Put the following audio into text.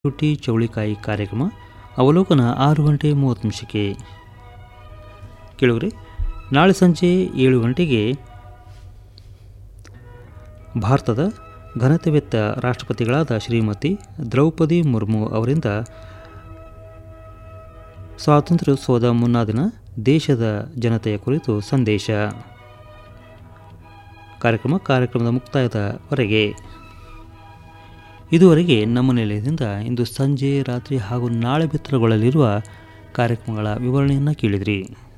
ರೊಟ್ಟಿ ಚೌಳಿಕಾಯಿ ಕಾರ್ಯಕ್ರಮ ಅವಲೋಕನ ಆರು ಗಂಟೆ ಮೂವತ್ತು ನಿಮಿಷಕ್ಕೆ ಕೇಳುವರೆ ನಾಳೆ ಸಂಜೆ ಏಳು ಗಂಟೆಗೆ ಭಾರತದ ಘನತೆವೆತ್ತ ರಾಷ್ಟ್ರಪತಿಗಳಾದ ಶ್ರೀಮತಿ ದ್ರೌಪದಿ ಮುರ್ಮು ಅವರಿಂದ ಸ್ವಾತಂತ್ರ್ಯೋತ್ಸವದ ಮುನ್ನಾ ದಿನ ದೇಶದ ಜನತೆಯ ಕುರಿತು ಸಂದೇಶ ಕಾರ್ಯಕ್ರಮ ಕಾರ್ಯಕ್ರಮದ ಮುಕ್ತಾಯದವರೆಗೆ ಇದುವರೆಗೆ ನಮ್ಮ ನಿಲಯದಿಂದ ಇಂದು ಸಂಜೆ ರಾತ್ರಿ ಹಾಗೂ ನಾಳೆ ಬಿತ್ತರಗೊಳ್ಳಲಿರುವ ಕಾರ್ಯಕ್ರಮಗಳ ವಿವರಣೆಯನ್ನು ಕೇಳಿದ್ರಿ